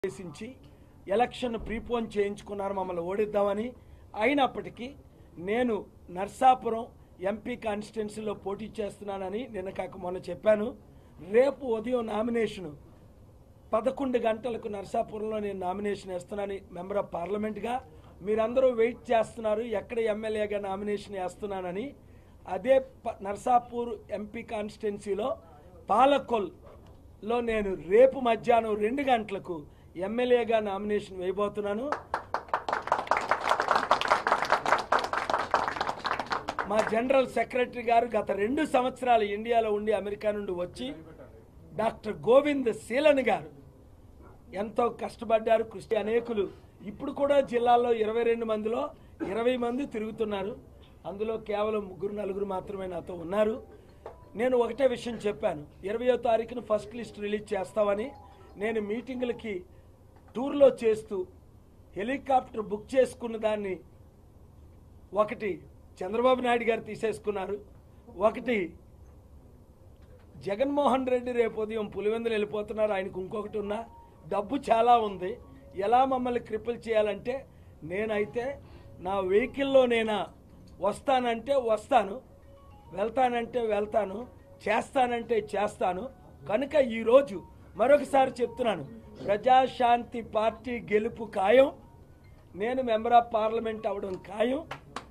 ఉద్దేశించి election prepone చేయించుకున్నారు మమ్మల్ని ఓడిద్దామని అయినప్పటికీ నేను నర్సాపురం ఎంపీ కాన్స్టిట్యున్సీలో పోటీ చేస్తున్నానని నిన్న కాక మొన్న చెప్పాను రేపు ఉదయం నామినేషను పదకొండు గంటలకు నర్సాపురంలో నేను నామినేషన్ వేస్తున్నాను మెంబర్ ఆఫ్ పార్లమెంట్గా మీరందరూ వెయిట్ చేస్తున్నారు ఎక్కడ ఎమ్మెల్యేగా నామినేషన్ వేస్తున్నానని అదే ప- నర్సాపూర్ ఎంపీ కాన్స్టిట్యున్సీలో పాలకొల్లో నేను రేపు మధ్యాహ్నం రెండు గంటలకు ఎమ్మెల్యేగా నామినేషన్ వేయబోతున్నాను మా జనరల్ సెక్రటరీ గారు గత రెండు సంవత్సరాలు ఇండియాలో ఉండి అమెరికా నుండి వచ్చి డాక్టర్ గోవింద్ శీలన్ గారు ఎంతో కష్టపడ్డారు కృషి అనేకులు ఇప్పుడు కూడా జిల్లాలో ఇరవై రెండు మందిలో ఇరవై మంది తిరుగుతున్నారు అందులో కేవలం ముగ్గురు నలుగురు మాత్రమే నాతో ఉన్నారు నేను ఒకటే విషయం చెప్పాను ఇరవయో తారీఖున ఫస్ట్ లిస్ట్ రిలీజ్ చేస్తామని నేను మీటింగులకి టూర్లో చేస్తూ హెలికాప్టర్ బుక్ చేసుకున్న దాన్ని ఒకటి చంద్రబాబు నాయుడు గారు తీసేసుకున్నారు ఒకటి జగన్మోహన్ రెడ్డి రేపు ఉదయం పులివెందులు వెళ్ళిపోతున్నారు ఆయనకు ఇంకొకటి ఉన్నా డబ్బు చాలా ఉంది ఎలా మమ్మల్ని క్రిపుల్ చేయాలంటే నేనైతే నా వెహికల్లో నేనా వస్తానంటే వస్తాను వెళ్తానంటే వెళ్తాను చేస్తానంటే చేస్తాను కనుక ఈరోజు మరొకసారి చెప్తున్నాను ప్రజాశాంతి పార్టీ గెలుపు ఖాయం నేను మెంబర్ ఆఫ్ పార్లమెంట్ అవడం ఖాయం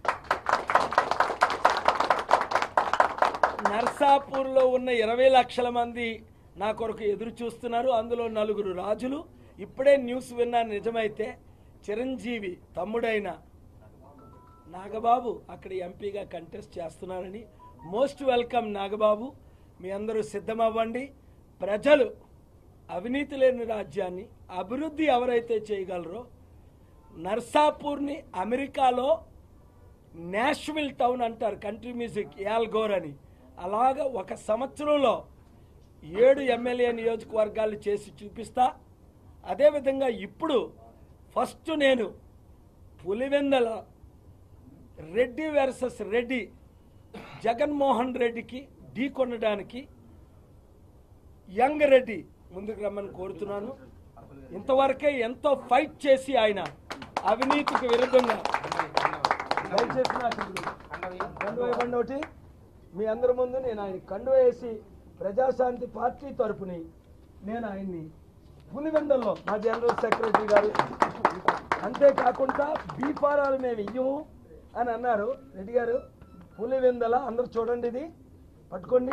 నర్సాపూర్లో ఉన్న ఇరవై లక్షల మంది నా కొరకు ఎదురు చూస్తున్నారు అందులో నలుగురు రాజులు ఇప్పుడే న్యూస్ విన్నా నిజమైతే చిరంజీవి తమ్ముడైన నాగబాబు అక్కడ ఎంపీగా కంటెస్ట్ చేస్తున్నారని మోస్ట్ వెల్కమ్ నాగబాబు మీ అందరూ సిద్ధమవ్వండి ప్రజలు అవినీతి లేని రాజ్యాన్ని అభివృద్ధి ఎవరైతే చేయగలరో నర్సాపూర్ని అమెరికాలో నేషనల్ టౌన్ అంటారు కంట్రీ మ్యూజిక్ యాల్ గోర్ అని అలాగ ఒక సంవత్సరంలో ఏడు ఎమ్మెల్యే నియోజకవర్గాలు చేసి చూపిస్తా అదేవిధంగా ఇప్పుడు ఫస్ట్ నేను పులివెందల రెడ్డి వర్సెస్ రెడ్డి జగన్మోహన్ రెడ్డికి ఢీ కొనడానికి యంగ్ రెడ్డి ముందుకు రమ్మని కోరుతున్నాను ఇంతవరకే ఎంతో ఫైట్ చేసి ఆయన అవినీతికి విరుద్ధంగా దయచేసి నాకు కండువా ఇవ్వండి ఒకటి మీ అందరి ముందు నేను ఆయన కండువ వేసి ప్రజాశాంతి పార్టీ తరపుని నేను ఆయన్ని పులివెందల్లో మా జనరల్ సెక్రటరీ గారు అంతేకాకుండా బీఫారాలు మేము ఇయ్యము అని అన్నారు రెడ్డి గారు పులివెందల అందరూ చూడండి ఇది పట్టుకోండి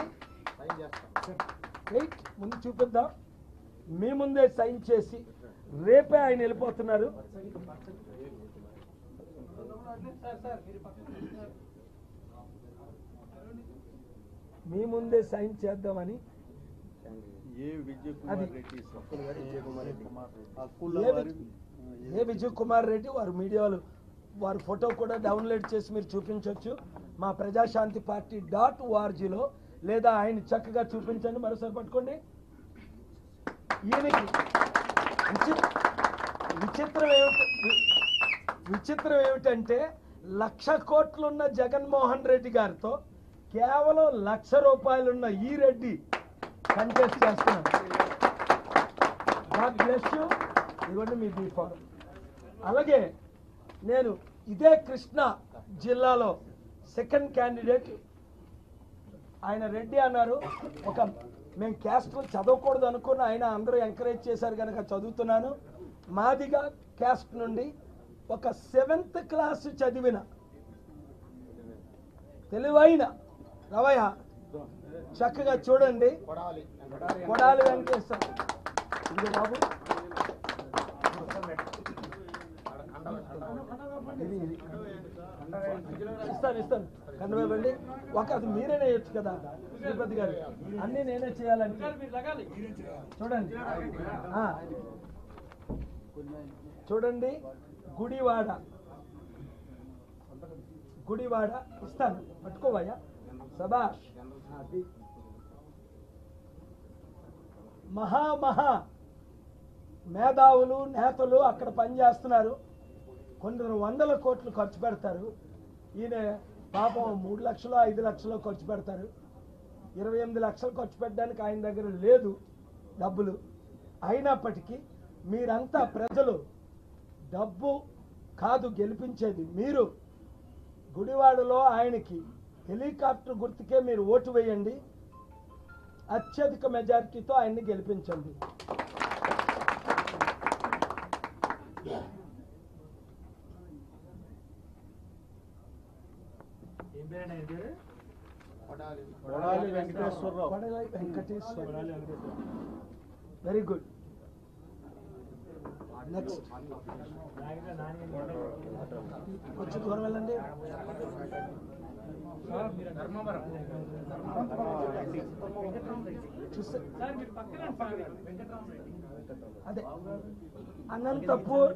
రైట్ ముందు చూపిద్దాం మీ ముందే సైన్ చేసి రేపే ఆయన వెళ్ళిపోతున్నారు మీ ముందే సైన్ చేద్దామని ఏ విజయ్ అది. కుమార్ రెడ్డి సొక్కలు గారు విజయ్ కుమార్ రెడ్డి ఆ స్కూల్లో ఏ వారి విజయ్- ఏ విజయ్ కుమార్ రెడ్డి వారు మీడియాలో వారి ఫోటో కూడా డౌన్లోడ్ చేసి మీరు చూపించవచ్చు మా ప్రజాశాంతి పార్టీ డాట్ ఓఆర్జీలో లేదా ఆయన చక్కగా చూపించండి మరోసారి పట్టుకోండి ఈయనకి విచి- విచిత్రం ఏమిటి వి- విచిత్రం ఏమిటంటే లక్ష కోట్లున్న జగన్మోహన్ రెడ్డి గారితో కేవలం లక్ష రూపాయలున్న ఈ రెడ్డి కంటెస్ట్ చేస్తున్నారు గాడ్ బ్లెస్ యూ ఇదిగోండి మీ దీపం అలాగే నేను ఇదే కృష్ణా జిల్లాలో సెకండ్ క్యాండిడేట్ ఆయన రెడ్డి అన్నారు ఒక మేము క్యాస్ట్లో చదవకూడదు అనుకున్న ఆయన అందరూ ఎంకరేజ్ చేశారు కనుక చదువుతున్నాను మాదిగా క్యాస్ట్ నుండి ఒక సెవెంత్ క్లాస్ చదివిన తెలివైన రవయ్య చక్కగా చూడండి కొడాలి వెంకటేశ్వర ఇదిగో బాబు ఇది ఇది ఇస్తాను ఇస్తాను కండవేవండి ఒక అది మీరే వేయచ్చు కదా శ్రీపతి గారు అన్నీ నేనే చేయాలంటే చూడండి ఆ. చూడండి గుడివాడ గుడివాడ ఇస్తాను పట్టుకోవయ్యా సబాష్ అది. మహా మహా మేధావులు నేతలు అక్కడ పనిచేస్తున్నారు కొందరు వందల కోట్లు ఖర్చు పెడతారు ఈయన పాపం మూడు లక్షలు ఐదు లక్షలు ఖర్చు పెడతారు ఇరవై ఎనిమిది లక్షలు ఖర్చు పెట్టడానికి ఆయన దగ్గర లేదు డబ్బులు అయినప్పటికీ మీరంతా ప్రజలు డబ్బు కాదు గెలిపించేది మీరు గుడివాడలో ఆయనకి హెలికాప్టర్ గుర్తుకే మీరు ఓటు వేయండి అత్యధిక మెజారిటీతో ఆయన్ని గెలిపించండి కొడాలి వెంకటేశ్వరరావు కొడలై వెంకటేశ్వర వెరీ గుడ్ నెక్స్ట్ కొంచెం దూరం వెళ్ళండి చూస్తే అదే అనంతపూర్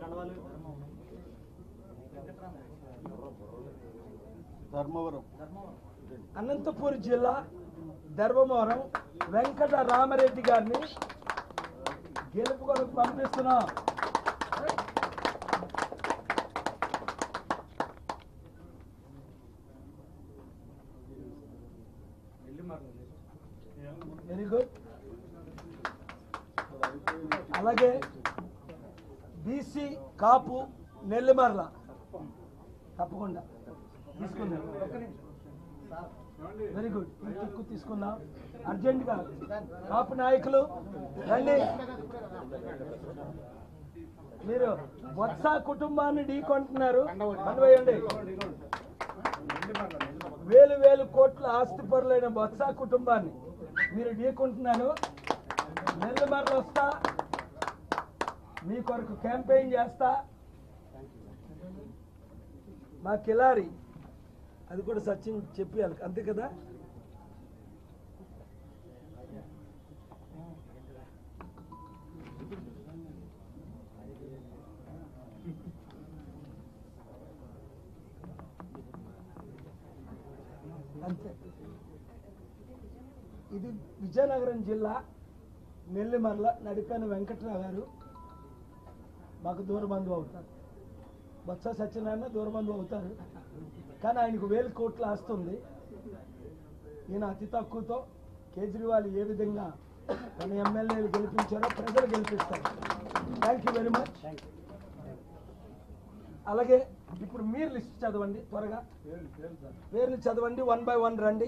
ధర్మవరం అనంతపూర్ జిల్లా ధర్మవరం వెంకట రామరెడ్డి గారిని గెలుపు కొరకు పంపిస్తున్నాం వెరీ గుడ్ అలాగే బీసీ కాపు నెల్లిమర్ల తప్పకుండా తీసుకుందాం వెరీ గుడ్ ఎక్కువ తీసుకుందాం అర్జెంట్ గా కాపు నాయకులు రండి మీరు బొత్స కుటుంబాన్ని ఢీకొంటున్నారు అనువేయండి వేలు వేలు కోట్ల ఆస్తి పరులైన బొత్స కుటుంబాన్ని మీరు ఢీకొంటున్నారు నెల్లిమర్లు వస్తా మీ కొరకు క్యాంపెయిన్ చేస్తా మా కిలారి అది కూడా సచిన్ చెప్పాలి అంతే కదా అంతే ఇది విజయనగరం జిల్లా నెల్లిమర్ల నడిపైన వెంకట్రావు గారు మాకు దూరబంధువు అవుతారు బొత్స సత్యనారాయణ దూరబంధువు అవుతారు కానీ ఆయనకు వేల కోట్లు ఆస్తుంది ఈయన అతి తక్కువతో కేజ్రీవాల్ ఏ విధంగా తన ఎమ్మెల్యేలు గెలిపించారో ప్రజలు గెలిపిస్తారు థ్యాంక్ యూ వెరీ మచ్ అలాగే ఇప్పుడు మీరు లిస్ట్ చదవండి త్వరగా పేర్లు చదవండి వన్ బై వన్ రండి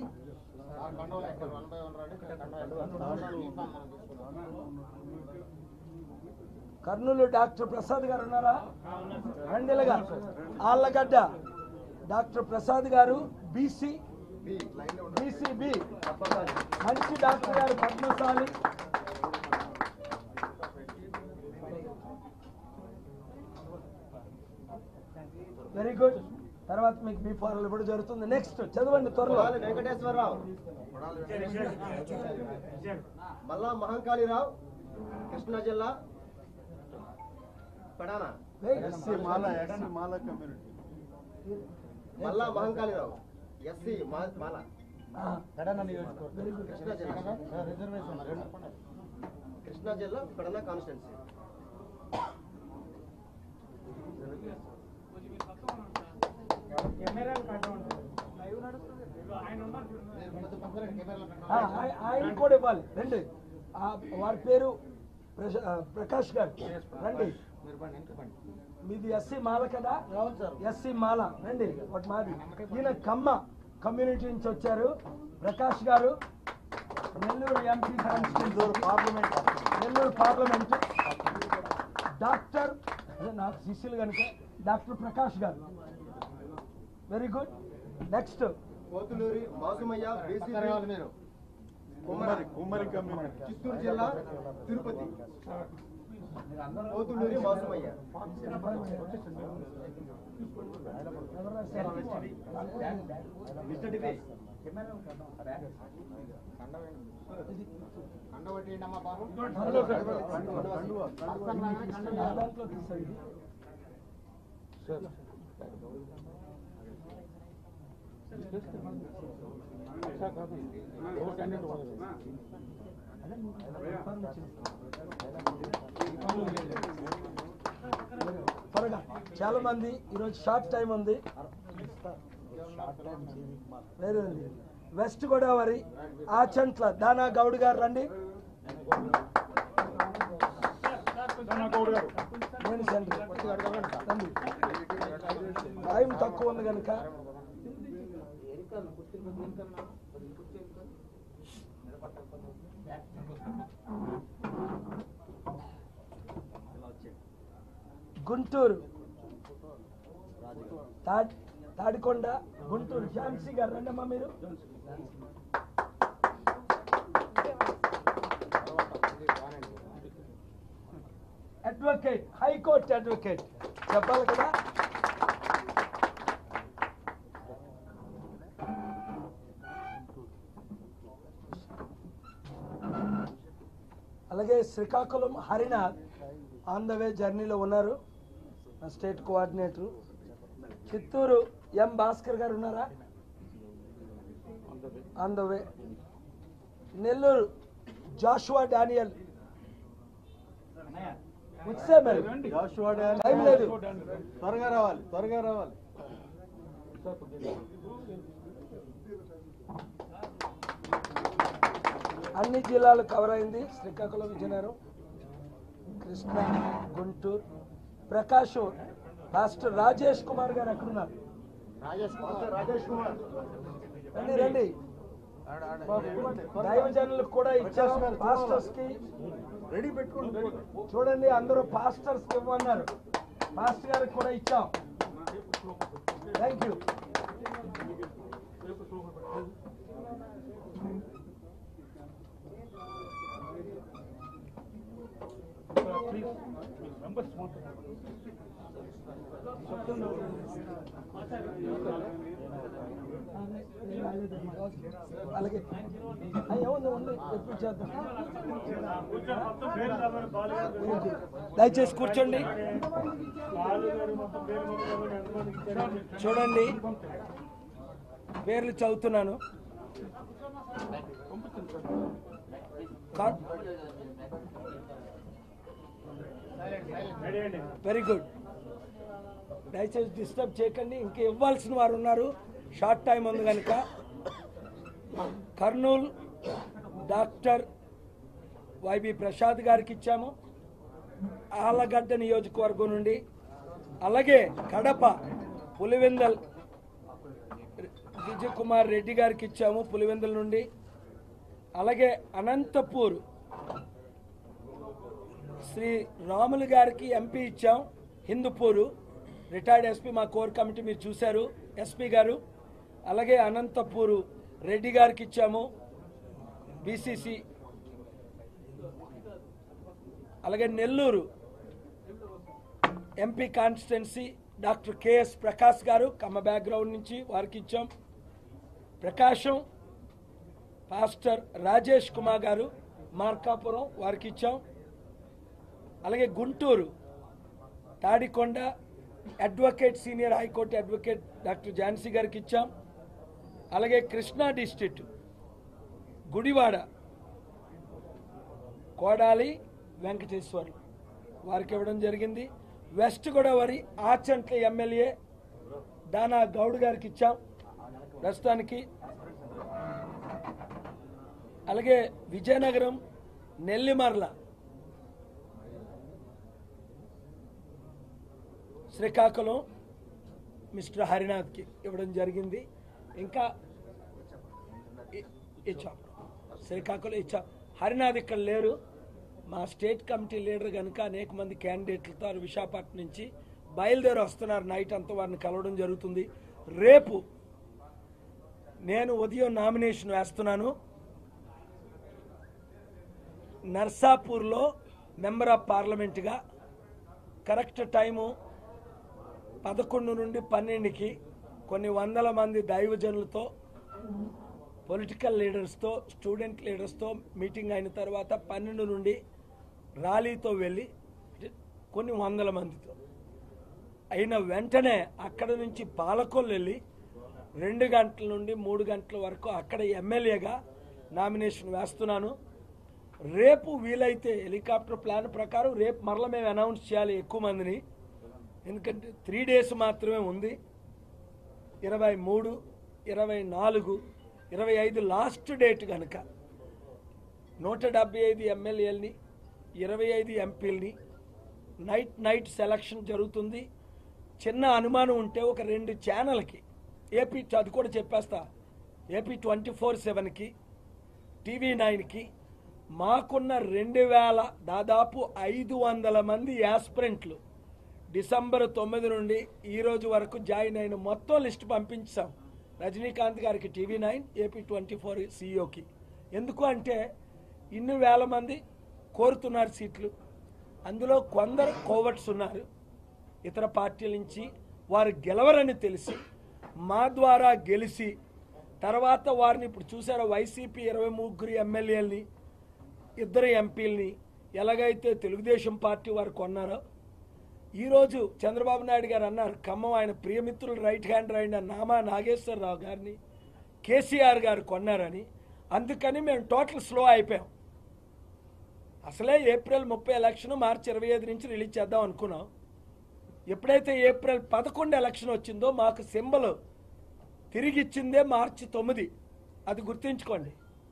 కర్నూలు డాక్టర్ ప్రసాద్ గారు ఉన్నారా రండిలగా ఆళ్ళగడ్డ డాక్టర్ ప్రసాద్ గారు బీసీ బీసీబీ మంచి డాక్టర్ గారు పద్మశాలి వెరీ గుడ్ తర్వాత మీకు మీ ఫారెల్ కూడా జరుగుతుంది నెక్స్ట్ చదవండి త్వరలో కొడాలి వెంకటేశ్వరరావు మల్లా మహంకాళిరావు కృష్ణా జిల్లా పడానా SC Mala SC Mala community Malla Mahankalirao SC మా- మాల వెరీ గుడ్ కృష్ణా జిల్లా కృష్ణా జిల్లా పడనా కాన్స్టిట్యున్సీ ఆ, ఆయ- ఆయన కూడా ఇవ్వాలి రండి ఆ, వారి పేరు ప్రశ- ఆ, ప్రకాష్ గారు రండి మీది ఎస్సీ మాల కదా ఎస్సీ మాల రండి ఒకటి మాది ఈయన కమ్మ కమ్యూనిటీ నుంచి వచ్చారు ప్రకాష్ గారు Nellore MP Nellore parliament Nellore parliament doctor అదే నాకు శిష్యులు కనుక డాక్టర్ ప్రకాష్ గారు very good next Kothuluri Masumayya BC Kummari Kummari community Chittoor జిల్లా తిరుపతి కోతులూరి మాసుమయ్య దాంట్లో తీసాడు ఇది. త్వరగా చాలా మంది ఈరోజు షార్ట్ టైం ఉంది వేరే ఉంది. వెస్ట్ గోదావరి ఆచంట్ల దానా గౌడ్ గారు రండి రాముడు గారు నేను సెంటర్ రండి. టైం తక్కువ ఉంది కనుక గుంటూరు తాడి తాడికొండ గుంటూరు ఝాన్సీ గారు రండమ్మా మీరు అడ్వకేట్ హైకోర్టు అడ్వకేట్ చెప్పాలి కదా అలాగే Srikakulam Harinath on the way జర్నీలో ఉన్నారు నా state coordinator Chittoor M Bhaskar గారు ఉన్నారా on the way Nellore Joshua Daniel వచ్చే మరి జాషువా డాన్ టైం లేదు త్వరగా రావాలి త్వరగా రావాలి అన్ని జిల్లాలు కవర్ అయింది శ్రీకాకుళం విజయనగరం కృష్ణా గుంటూరు ప్రకాష్ మాస్టర్ రాజేష్ కుమార్ గారు ఎక్కడున్నారు రాజేష్ కుమార్ రాజేష్ కుమార్ రండి రండి దైవజనులకు కూడా ఇచ్చారు పాస్టర్స్ కి రెడీ పెట్టుకోండి చూడండి అందరూ పాస్టర్స్ కి ఇవ్వమన్నారు పాస్టర్ గారికి కూడా ఇచ్చాం థ్యాంక్ యూ అలాగే అయ్యో ఉంది ఉంది ఎప్పుడు చేద్దాం దయచేసి కూర్చోండి చూడండి పేర్లు చదువుతున్నాను వెరీ గుడ్ దయచేసి డిస్టర్బ్ చేయకండి ఇంకా ఇవ్వాల్సిన వారు ఉన్నారు షార్ట్ టైం ఉంది కనుక కర్నూలు డాక్టర్ వైబి ప్రసాద్ గారికి ఇచ్చాము ఆలగడ్డ నియోజకవర్గం నుండి అలాగే కడప పులివెందల్ విజయ్ కుమార్ రెడ్డి గారికి ఇచ్చాము పులివెందల్ నుండి అలాగే అనంతపూర్ శ్రీ రాములు గారికి ఎంపీ ఇచ్చాం హిందూపూరు రిటైర్డ్ ఎస్పీ మా కోర్ కమిటీ మీరు చూశారు ఎస్పీ గారు అలాగే అనంతపూరు రెడ్డి గారికి ఇచ్చాము బీసీసీ అలాగే Nellore MP constituency doctor KS Prakash గారు కమ్మ బ్యాక్గ్రౌండ్ నుంచి వారికి ఇచ్చాం ప్రకాశం పాస్టర్ రాజేష్ కుమార్ గారు మార్కాపురం వారికి ఇచ్చాం అలాగే Guntur Tadikonda advocate senior high court advocate doctor Jhansi గారికి ఇచ్చాం అలాగే కృష్ణా డిస్ట్రిక్ట్ గుడివాడ కోడాలి వెంకటేశ్వర్లు వారికి ఇవ్వడం జరిగింది వెస్ట్ గోదావరి ఆచంట్ల ఎమ్మెల్యే దానా గౌడ్ గారికి ఇచ్చాం ప్రస్తుతానికి అలాగే విజయనగరం నెల్లిమర్ల శ్రీకాకుళం మిస్టర్ హరినాథ్కి ఇవ్వడం జరిగింది ఇంకా ఇ- ఇచ్చాం శ్రీకాకుళం ఇచ్చాం హరినాథ్ ఇక్కడ లేరు మా స్టేట్ కమిటీ లీడర్ కనుక అనేక మంది క్యాండిడేట్లతో వారు విశాఖపట్నం నుంచి బయలుదేరి వస్తున్నారు నైట్ అంతా వారిని కలవడం జరుగుతుంది రేపు నేను ఉదయం నామినేషన్ వేస్తున్నాను నర్సాపూర్లో మెంబర్ ఆఫ్ పార్లమెంట్గా కరెక్ట్ టైము పదకొండు నుండి పన్నెండుకి కొన్ని వందల మంది దైవజనులతో పొలిటికల్ లీడర్స్తో స్టూడెంట్ లీడర్స్తో మీటింగ్ అయిన తర్వాత పన్నెండు నుండి ర్యాలీతో వెళ్ళి కొన్ని వందల మందితో అయిన వెంటనే అక్కడ నుంచి పాలకొల్లు వెళ్ళి రెండు గంటల నుండి మూడు గంటల వరకు అక్కడ ఎమ్మెల్యేగా నామినేషన్ వేస్తున్నాను రేపు వీలైతే హెలికాప్టర్ ప్లాన్ ప్రకారం రేపు మరల మేము అనౌన్స్ చేయాలి ఎక్కువ మందిని ఎందుకంటే త్రీ డేస్ మాత్రమే ఉంది ఇరవై మూడు ఇరవై నాలుగు ఇరవై ఐదు లాస్ట్ డేట్ కనుక నూట డెబ్బై ఐదు ఎమ్మెల్యేలని ఇరవై ఐదు ఎంపీలని నైట్ నైట్ సెలక్షన్ జరుగుతుంది చిన్న అనుమానం ఉంటే ఒక రెండు ఛానల్కి ఏపీ అది కూడా చెప్పేస్తా ఏపీ ట్వంటీ ఫోర్ సెవెన్కి టీవీ నైన్కి మాకున్న రెండు వేల దాదాపు ఐదు వందల మంది యాస్పిరెంట్లు డిసెంబర్ తొమ్మిది నుండి ఈ రోజు వరకు జాయిన్ అయిన మొత్తం లిస్ట్ పంపించాం రజనీకాంత్ గారికి TV nine AP twenty four సీఈఓకి ఎందుకు అంటే ఇన్ని వేల మంది కోరుతున్నారు సీట్లు అందులో కొందరు కోవట్స్ ఉన్నారు ఇతర పార్టీల నుంచి వారు గెలవరని తెలిసి మా ద్వారా గెలిచి తర్వాత వారిని ఇప్పుడు చూసారా వైసీపీ ఇరవై ముగ్గురు ఎమ్మెల్యేలని ఇద్దరు ఎంపీలని ఎలాగైతే తెలుగుదేశం పార్టీ వారు కొన్నారో ఈరోజు చంద్రబాబు నాయుడు గారు అన్నారు ఖమ్మం ఆయన ప్రియమిత్రులు రైట్ హ్యాండ్ అయిన నామా నాగేశ్వరరావు గారిని కేసీఆర్ గారు కొన్నారని అందుకని మేము టోటల్ స్లో అయిపోయాం అసలే ఏప్రిల్ ముప్పై ఎలక్షన్ మార్చి ఇరవై ఐదు నుంచి రిలీజ్ చేద్దాం అనుకున్నాం ఎప్పుడైతే ఏప్రిల్ పదకొండు ఎలక్షన్ వచ్చిందో మాకు సింబల్ తిరిగి ఇచ్చిందే మార్చి తొమ్మిది అది గుర్తుంచుకోండి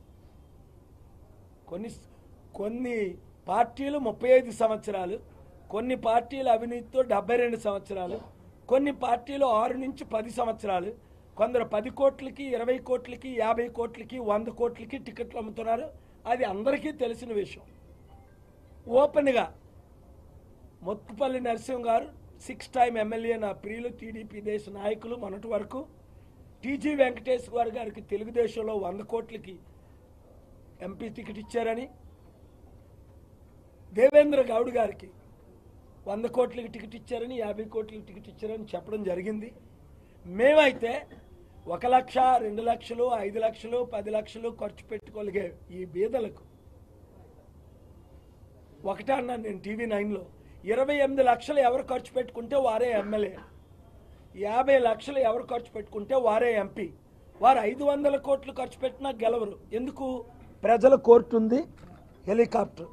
కొన్ని కొన్ని పార్టీలు ముప్పై ఐదు సంవత్సరాలు కొన్ని పార్టీలు అవినీతితో డెబ్బై రెండు సంవత్సరాలు కొన్ని పార్టీలు ఆరు నుంచి పది సంవత్సరాలు కొందరు పది కోట్లకి ఇరవై కోట్లకి యాభై కోట్లకి వంద కోట్లకి టికెట్లు అమ్ముతున్నారు అది అందరికీ తెలిసిన విషయం ఓపెన్గా మొత్తుపల్లి నరసింహ గారు సిక్స్ టైం ఎమ్మెల్యే నా ప్రియులు టీడీపీ దేశ నాయకులు మొన్నటి వరకు టీజీ వెంకటేశ్వర్ గారికి తెలుగుదేశంలో వంద కోట్లకి ఎంపీ టికెట్ ఇచ్చారని దేవేంద్ర గౌడ్ గారికి వంద కోట్లకి టికెట్ ఇచ్చారని యాభై కోట్లకి టికెట్ ఇచ్చారని చెప్పడం జరిగింది మేమైతే ఒక లక్ష రెండు లక్షలు ఐదు లక్షలు పది లక్షలు ఖర్చు పెట్టుకోగలిగే ఈ బీదలకు ఒకటే అన్నాను నేను టీవీ నైన్లో ఇరవై ఎనిమిది లక్షలు ఎవరు ఖర్చు పెట్టుకుంటే వారే ఎమ్మెల్యే యాభై లక్షలు ఎవరు ఖర్చు పెట్టుకుంటే వారే ఎంపీ వారు ఐదు వందల కోట్లు ఖర్చు పెట్టినా గెలవరు ఎందుకు ప్రజల కోర్టు ఉంది హెలికాప్టర్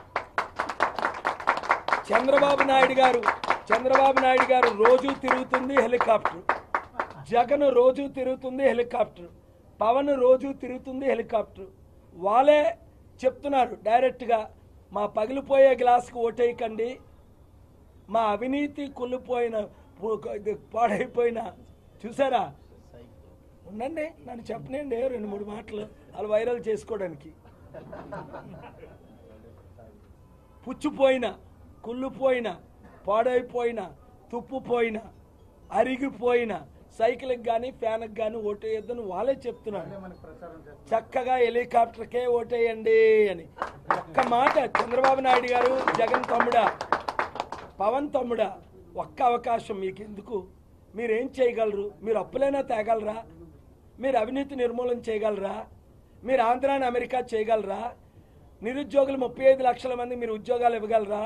చంద్రబాబు నాయుడు గారు చంద్రబాబు నాయుడు గారు రోజు తిరుగుతుంది హెలికాప్టర్ జగన్ రోజు తిరుగుతుంది హెలికాప్టర్ పవన్ రోజు తిరుగుతుంది హెలికాప్టర్ వాళ్ళే చెప్తున్నారు డైరెక్ట్గా మా పగిలిపోయే గ్లాస్కి ఓటేయకండి మా అవినీతి కుళ్ళిపోయిన పు- ఇది పాడైపోయిన చూసారా ఉండండి నన్ను చెప్పనండి రెండు మూడు మాటలు వాళ్ళు వైరల్ చేసుకోవడానికి పుచ్చిపోయిన కుళ్ళిపోయిన పాడైపోయిన తుప్పుపోయిన అరిగిపోయిన సైకిల్కి కానీ ఫ్యాన్కి కానీ ఓటేయొద్దని వాళ్ళే చెప్తున్నారు చక్కగా హెలికాప్టర్కే ఓటేయండి అని ఒక్క మాట చంద్రబాబు నాయుడు గారు జగన్ తమ్ముడా పవన్ తమ్ముడా ఒక్క అవకాశం మీకు ఎందుకు మీరేం చేయగలరు మీరు అప్పులైనా తేగలరా మీరు అవినీతి నిర్మూలన చేయగలరా మీరు ఆంధ్రాని అమెరికా చేయగలరా నిరుద్యోగులు ముప్పై ఐదు లక్షల మంది మీరు ఉద్యోగాలు ఇవ్వగలరా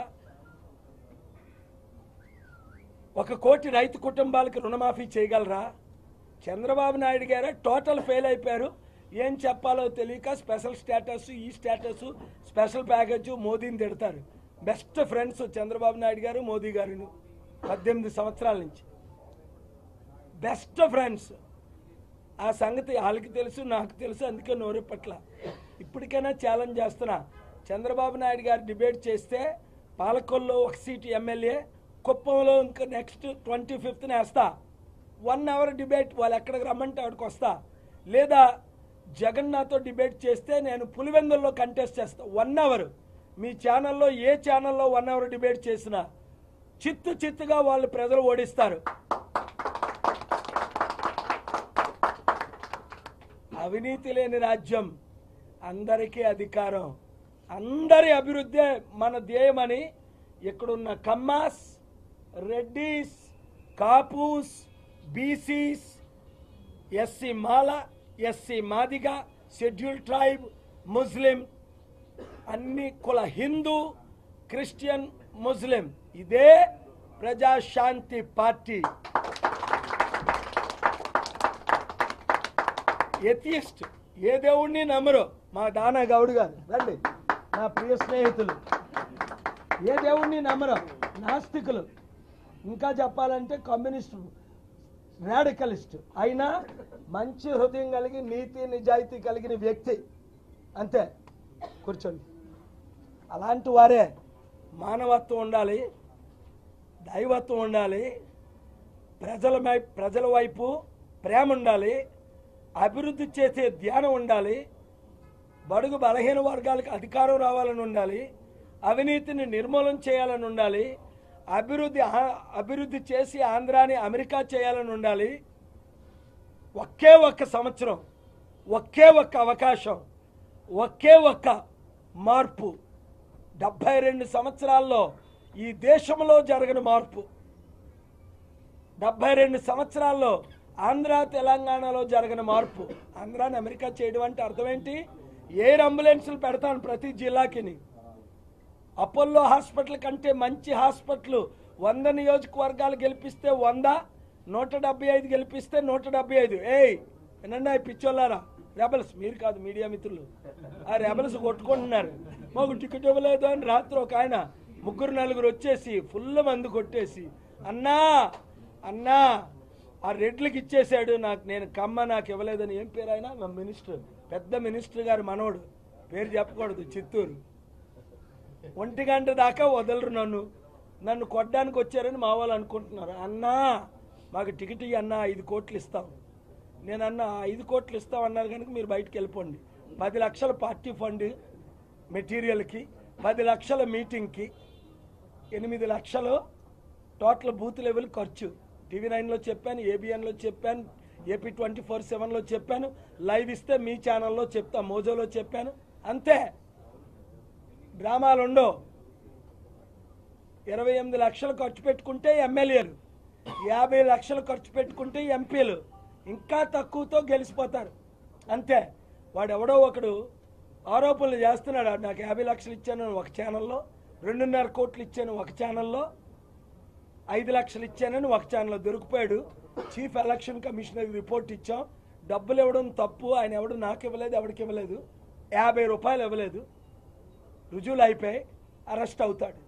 ఒక కోటి రైతు కుటుంబాలకు రుణమాఫీ చేయగలరా చంద్రబాబు నాయుడు గారే టోటల్ ఫెయిల్ అయిపోయారు ఏం చెప్పాలో తెలియక స్పెషల్ స్టేటస్ ఈ స్టేటస్ స్పెషల్ ప్యాకేజ్ మోదీని తిడతారు బెస్ట్ ఫ్రెండ్స్ చంద్రబాబు నాయుడు గారు మోదీ గారు పద్దెనిమిది సంవత్సరాల నుంచి బెస్ట్ ఫ్రెండ్స్ ఆ సంగతి వాళ్ళకి తెలుసు నాకు తెలుసు అందుకే నోరు పట్ల ఇప్పటికైనా ఛాలెంజ్ చేస్తున్నా చంద్రబాబు నాయుడు గారు డిబేట్ చేస్తే పాలకొల్లో ఒక సీటు ఎమ్మెల్యే కుప్పంలో ఇంకా నెక్స్ట్ ట్వంటీ ఫిఫ్త్న వేస్తా వన్ అవర్ డిబేట్ వాళ్ళు ఎక్కడికి రమ్మంటే అక్కడికి వస్తా లేదా జగన్ నాతో డిబేట్ చేస్తే నేను పులివెందుల్లో కంటెస్ట్ చేస్తా వన్ అవర్ మీ ఛానల్లో ఏ ఛానల్లో వన్ అవర్ డిబేట్ చేసినా చిత్తు చిత్తుగా వాళ్ళు ప్రజలు ఓడిస్తారు అవినీతి లేని రాజ్యం అందరికీ అధికారం అందరి అభివృద్ధే మన ధ్యేయమని ఇక్కడున్న Kammas Reddys Kapus BCs SC Mala SC Madiga scheduled tribe ముస్లిం అన్ని కుల హిందూ క్రిస్టియన్ ముస్లిం ఇదే ప్రజాశాంతి పార్టీ ఎథియిస్ట్ ఏ దేవుణ్ణి నమ్మరు మా దానా గౌడ్ గారు రండి నా ప్రియ స్నేహితులు ఏ దేవుణ్ణి నమ్మరు నాస్తికులు ఇంకా చెప్పాలంటే కమ్యూనిస్ట్ రాడికలిస్ట్ అయినా మంచి హృదయం కలిగి నీతి నిజాయితీ కలిగిన వ్యక్తి అంతే కూర్చోండి అలాంటి వారే మానవత్వం ఉండాలి దైవత్వం ఉండాలి ప్రజల మై- ప్రజల వైపు ప్రేమ ఉండాలి అభివృద్ధి చేసే ధ్యానం ఉండాలి బడుగు బలహీన వర్గాలకు అధికారం రావాలని ఉండాలి అవినీతిని నిర్మూలన చేయాలని ఉండాలి అభివృద్ధి ఆ- అభివృద్ధి చేసి ఆంధ్రాని అమెరికా చేయాలని ఉండాలి ఒకే ఒక్క సంవత్సరం ఒకే ఒక్క అవకాశం ఒకే ఒక్క మార్పు డెబ్బై రెండు సంవత్సరాల్లో ఈ దేశంలో జరగని మార్పు డెబ్బై రెండు సంవత్సరాల్లో ఆంధ్ర తెలంగాణలో జరగని మార్పు ఆంధ్రాని అమెరికా చేయడం అంటే అర్థం ఏంటి ఎయిర్ అంబులెన్సులు పెడతాను ప్రతి జిల్లాకిని అపోలో హాస్పిటల్ కంటే మంచి హాస్పిటల్ వంద నియోజకవర్గాలు గెలిపిస్తే వంద నూట డెబ్బై ఐదు గెలిపిస్తే నూట డెబ్బై ఐదు ఏయ్ వినండి ఆ పిచ్చోళ్ళారా రెబల్స్ మీరు కాదు మీడియా మిత్రులు ఆ రెబల్స్ కొట్టుకుంటున్నారు మాకు టికెట్ ఇవ్వలేదు అని రాత్రి ఒక ఆయన ముగ్గురు నలుగురు వచ్చేసి ఫుల్ మందు కొట్టేసి అన్నా అన్నా ఆ రెడ్లకి ఇచ్చేసాడు నాకు నేను కమ్మ నాకు ఇవ్వలేదని ఏం పేరు ఆయన మా మినిస్టర్ పెద్ద మినిస్టర్ గారు మనవడు పేరు చెప్పకూడదు చిత్తూరు ఒంటి గంట దాకా వదలరు నన్ను నన్ను కొట్టడానికి వచ్చారని మా వాళ్ళు అనుకుంటున్నారు అన్నా మాకు టికెట్ ఇయ్యి అన్నా ఐదు కోట్లు ఇస్తాం నేను అన్న ఐదు కోట్లు ఇస్తాం అన్నారు కనుక మీరు బయటికి వెళ్ళిపోండి పది లక్షల పార్టీ ఫండ్ మెటీరియల్కి పది లక్షల మీటింగ్కి ఎనిమిది లక్షలు టోటల్ బూత్ లెవెల్ ఖర్చు టీవీ నైన్లో చెప్పాను ఏబిఎన్లో చెప్పాను ఏపీ ట్వంటీ ఫోర్ సెవెన్లో చెప్పాను లైవ్ ఇస్తే మీ ఛానల్లో చెప్తా మోజోలో చెప్పాను అంతే డ్రామాలు ఉండవు ఇరవై ఎనిమిది లక్షలు ఖర్చు పెట్టుకుంటే ఎమ్మెల్యేలు యాభై లక్షలు ఖర్చు పెట్టుకుంటే ఎంపీలు ఇంకా తక్కువతో గెలిచిపోతారు అంతే వాడు ఎవడో ఒకడు ఆరోపణలు చేస్తున్నాడు "ఆడు నాకు యాభై లక్షలు ఇచ్చాను ఒక ఛానల్లో రెండున్నర కోట్లు ఇచ్చాను ఒక ఛానల్లో ఐదు లక్షలు ఇచ్చానని ఒక ఛానల్లో దొరికిపోయాడు చీఫ్ ఎలక్షన్ కమిషనర్ రిపోర్ట్ ఇచ్చాం డబ్బులు ఇవ్వడం తప్పు ఆయన ఎవడు నాకు ఇవ్వలేదు ఎవరికి ఇవ్వలేదు యాభై రూపాయలు ఇవ్వలేదు రుజువులు అయిపోయి అరెస్ట్ అవుతాడు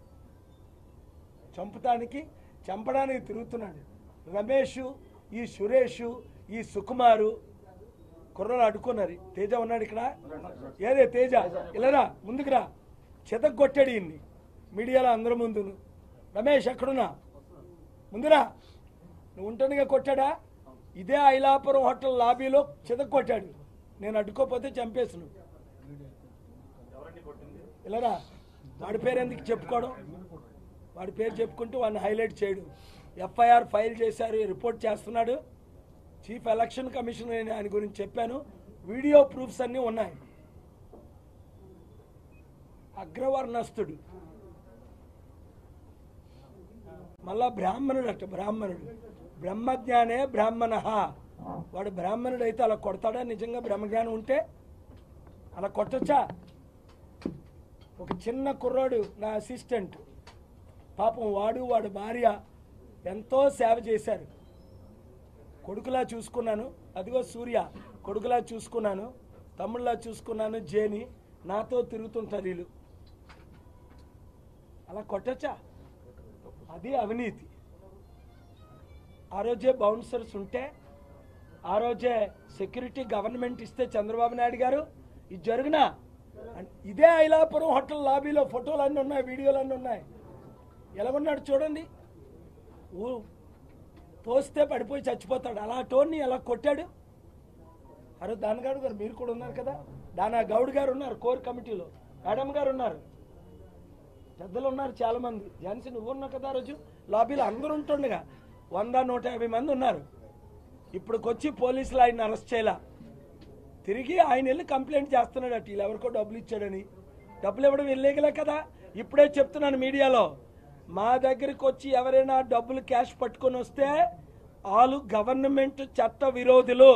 చంపటానికి చంపడానికి తిరుగుతున్నాడు రమేష్ ఈ సురేష్ ఈ సుకుమారు కుర్రలు అడుక్కున్నారు తేజ ఉన్నాడు ఇక్కడ ఏదే తేజ ఇలారా ముందుకురా చెతకు కొట్టాడు ఈయన్ని మీడియాలో అందరి ముందును రమేష్ ఎక్కడున్నా ముందురా నువ్వు ఉంటుండగా కొట్టాడా ఇదే ఐలాపురం హోటల్ లాబీలో చెతకు కొట్టాడు నేను అడ్డుకోపోతే చంపేసును ఇలారా వాడి పేరు ఎందుకు చెప్పుకోవడం వాడి పేరు చెప్పుకుంటూ వాడిని హైలైట్ చేయడం ఎఫ్ఐఆర్ ఫైల్ చేశారు రిపోర్ట్ చేస్తున్నాడు చీఫ్ ఎలక్షన్ కమిషనర్ అని ఆయన గురించి చెప్పాను వీడియో ప్రూఫ్స్ అన్నీ ఉన్నాయి అగ్రవర్ణస్తుడు మళ్ళా బ్రాహ్మణుడు అట బ్రాహ్మణుడు బ్రహ్మజ్ఞానే బ్రాహ్మణ వాడు బ్రాహ్మణుడు అయితే అలా కొడతాడా నిజంగా బ్రహ్మజ్ఞానం ఉంటే అలా కొట్టొచ్చా ఒక చిన్న కుర్రాడు నా అసిస్టెంట్ పాపం వాడు వాడు భార్య ఎంతో సేవ చేశారు కొడుకులా చూసుకున్నాను అదిగో సూర్య కొడుకులా చూసుకున్నాను తమ్ముళ్ళలా చూసుకున్నాను జేని నాతో తిరుగుతుంటారు వీళ్ళు అలా కొట్టచ్చా అది అవినీతి ఆ రోజే బౌన్సర్స్ ఉంటే ఆ రోజే సెక్యూరిటీ గవర్నమెంట్ ఇస్తే చంద్రబాబు నాయుడు గారు ఇది జరుగునా అన్- ఇదే ఐలాపురం హోటల్ లాబీలో ఫోటోలు అన్నీ ఉన్నాయి వీడియోలు అన్నీ ఉన్నాయి ఎలా ఉన్నాడు చూడండి ఊ తోస్తే పడిపోయి చచ్చిపోతాడు అలా టోన్ని ఎలా కొట్టాడు అరే దానగాడు గారు మీరు కూడా ఉన్నారు కదా దానా గౌడ్ గారు ఉన్నారు కోర్ కమిటీలో మేడం గారు ఉన్నారు పెద్దలు ఉన్నారు చాలా మంది ఝాన్సీ నువ్వు ఉన్నావు కదా ఆ రోజు లాబీలో అందరూ ఉంటుండగా వంద నూట యాభై మంది ఉన్నారు ఇప్పుడుకొచ్చి పోలీసులు ఆయన అరెస్ట్ చేయాల తిరిగి ఆయన వెళ్ళి కంప్లైంట్ చేస్తున్నాడు అటు వీళ్ళు ఎవరికో డబ్బులు ఇచ్చాడని డబ్బులు ఇవ్వడం ఇల్లీగలే కదా ఇప్పుడే చెప్తున్నాను మీడియాలో మా దగ్గరికి వచ్చి ఎవరైనా డబ్బులు క్యాష్ పట్టుకొని వస్తే వాళ్ళు గవర్నమెంట్ చట్ట విరోధులు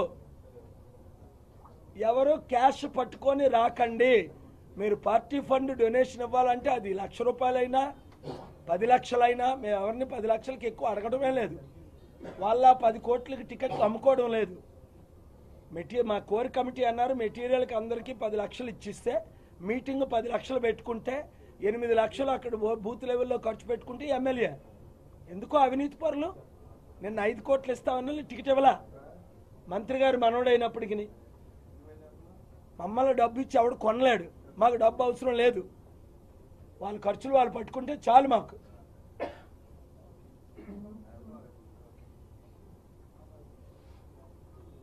ఎవరు క్యాష్ పట్టుకొని రాకండి మీరు పార్టీ ఫండ్ డొనేషన్ ఇవ్వాలంటే అది లక్ష రూపాయలైనా పది లక్షలైనా మేము ఎవరిని పది లక్షలకి ఎక్కువ అడగడమే లేదు వాళ్ళ పది కోట్లకి టికెట్లు అమ్ముకోవడం లేదు మెటీరియల్ మా కోర్ కమిటీ అన్నారు మెటీరియల్కి అందరికీ పది లక్షలు ఇచ్చిస్తే మీటింగ్ పది లక్షలు పెట్టుకుంటే ఎనిమిది లక్షలు అక్కడ బూ- బూత్ లెవెల్లో ఖర్చు పెట్టుకుంటే ఎమ్మెల్యే ఎందుకో అవినీతి పరులు నిన్న ఐదు కోట్లు ఇస్తామని టికెట్ ఇవ్వలా మంత్రి గారు మనోడైనప్పటికీ మమ్మల్ని డబ్బు ఇచ్చి ఎవడు కొనలేడు మాకు డబ్బు అవసరం లేదు వాళ్ళ ఖర్చులు వాళ్ళు పట్టుకుంటే చాలు మాకు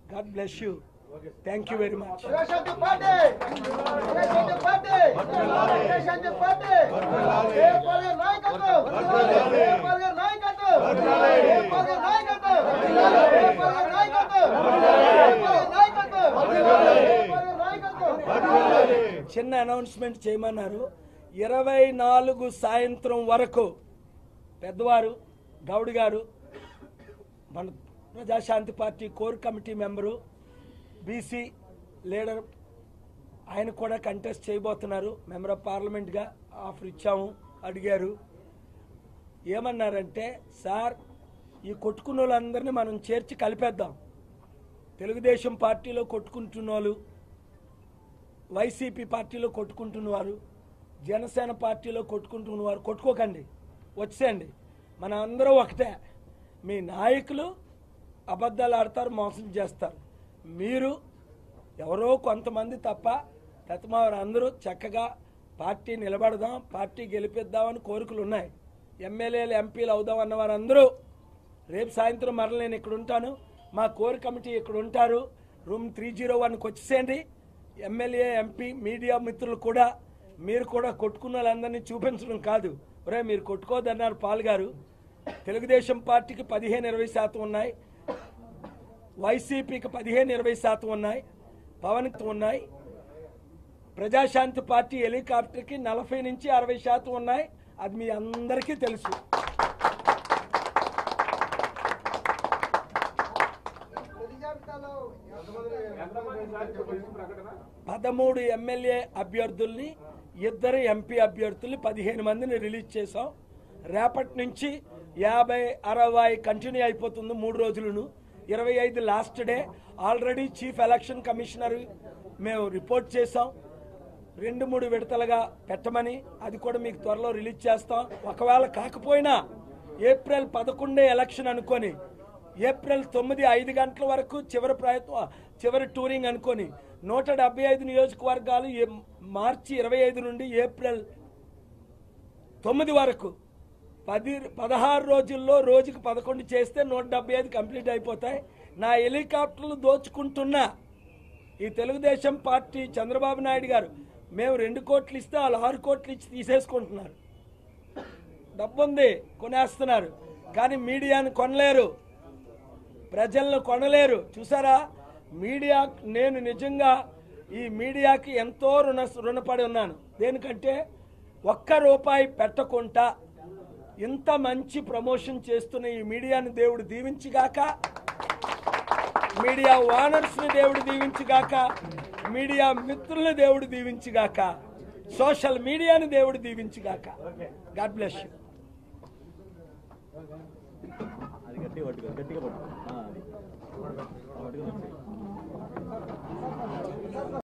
God bless you thank you very much Prajashanti party Prajashanti party Prajashanti party ఏ పార్టీ నాయకత్వం ఏ పార్టీ నాయకత్వం ఏ పార్టీ నాయకత్వం ఏ పార్టీ నాయకత్వం ఏ పార్టీ నాయకత్వం ఏ పార్టీ నాయకత్వం చిన్న అనౌన్స్మెంట్ చేయమన్నారు ఇరవై నాలుగు సాయంత్రం వరకు పెద్దవారు గౌడ్ గారు మన Prajashanti party core committee member BC leader ఆయన కూడా కంటెస్ట్ చేయబోతున్నారు మెంబర్ ఆఫ్ పార్లమెంట్గా ఆఫర్ ఇచ్చాము అడిగారు ఏమన్నారంటే సార్ ఈ కొట్టుకున్న వాళ్ళందరినీ మనం చేర్చి కలిపేద్దాం తెలుగుదేశం పార్టీలో కొట్టుకుంటున్న వాళ్ళు వైసీపీ పార్టీలో కొట్టుకుంటున్నవారు జనసేన పార్టీలో కొట్టుకుంటున్నవారు కొట్టుకోకండి వచ్చేయండి మన అందరూ ఒకటే మీ నాయకులు అబద్ధాలు ఆడతారు మోసం చేస్తారు మీరు ఎవరో కొంతమంది తప్ప తత్మావారు అందరూ చక్కగా పార్టీ నిలబడదాం పార్టీ గెలిపిద్దామని కోరికలు ఉన్నాయి ఎమ్మెల్యేలు ఎంపీలు అవుదాం అన్న వారందరూ రేపు సాయంత్రం మరల నేను ఇక్కడ ఉంటాను మా కోర్ కమిటీ ఇక్కడ ఉంటారు రూమ్ త్రీ జీరో వన్కి వచ్చేసేయండి ఎమ్మెల్యే ఎంపీ మీడియా మిత్రులు కూడా మీరు కూడా కొట్టుకున్న వాళ్ళందరినీ చూపించడం కాదు ఒరే మీరు కొట్టుకోదన్నారు పాల్ గారు తెలుగుదేశం పార్టీకి పదిహేను ఇరవై శాతం ఉన్నాయి వైసీపీకి పదిహేను ఇరవై శాతం ఉన్నాయి పవన్కి ఉన్నాయి ప్రజాశాంతి పార్టీ హెలికాప్టర్కి నలభై నుంచి అరవై శాతం ఉన్నాయి అది మీ అందరికీ తెలుసు పదమూడు ఎమ్మెల్యే అభ్యర్థుల్ని ఇద్దరు ఎంపీ అభ్యర్థుల్ని పదిహేను మందిని రిలీజ్ చేసాం రేపటి నుంచి యాభై అరవై కంటిన్యూ అయిపోతుంది మూడు రోజులను ఇరవై ఐదు last day already chief election commissioner మేము రిపోర్ట్ చేసాం రెండు మూడు విడతలుగా పెట్టమని అది కూడా మీకు త్వరలో రిలీజ్ చేస్తాం ఒకవేళ కాకపోయినా ఏప్రిల్ పదకొండే ఎలక్షన్ అనుకొని ఏప్రిల్ తొమ్మిది ఐదు గంటల వరకు చివరి ప్రయత్నం చివరి టూరింగ్ అనుకొని నూట డెబ్బై ఐదు నియోజకవర్గాలు ఏ- మార్చి ఇరవై ఐదు నుండి ఏప్రిల్ తొమ్మిది వరకు పది పదహారు రోజుల్లో రోజుకు పదకొండు చేస్తే నూట డెబ్బై ఐదు కంప్లీట్ అయిపోతాయి నా హెలికాప్టర్లు దోచుకుంటున్న ఈ తెలుగుదేశం పార్టీ చంద్రబాబు నాయుడు గారు మేము రెండు కోట్లు ఇస్తే వాళ్ళు ఆరు కోట్లు ఇచ్చి తీసేసుకుంటున్నారు డబ్బుంది కొనేస్తున్నారు కానీ మీడియాను కొనలేరు ప్రజలను కొనలేరు చూసారా మీడియా నేను నిజంగా ఈ మీడియాకి ఎంతో రుణ రుణపడి ఉన్నాను దేనికంటే ఒక్క రూపాయి పెట్టకుండా ఇంత మంచి ప్రమోషన్ చేస్తున్న ఈ మీడియాని దేవుడు దీవించిగాక మీడియా ఓనర్స్ని దేవుడు దీవించిగాక మీడియా మిత్రుల్ని దేవుడు దీవించిగాక సోషల్ మీడియాని దేవుడు దీవించిగాక గాడ్ బ్లెస్ యూ అది గట్టిగా పట్టుకో గట్టిగా పట్టుకో ఆ, అది పట్టుకో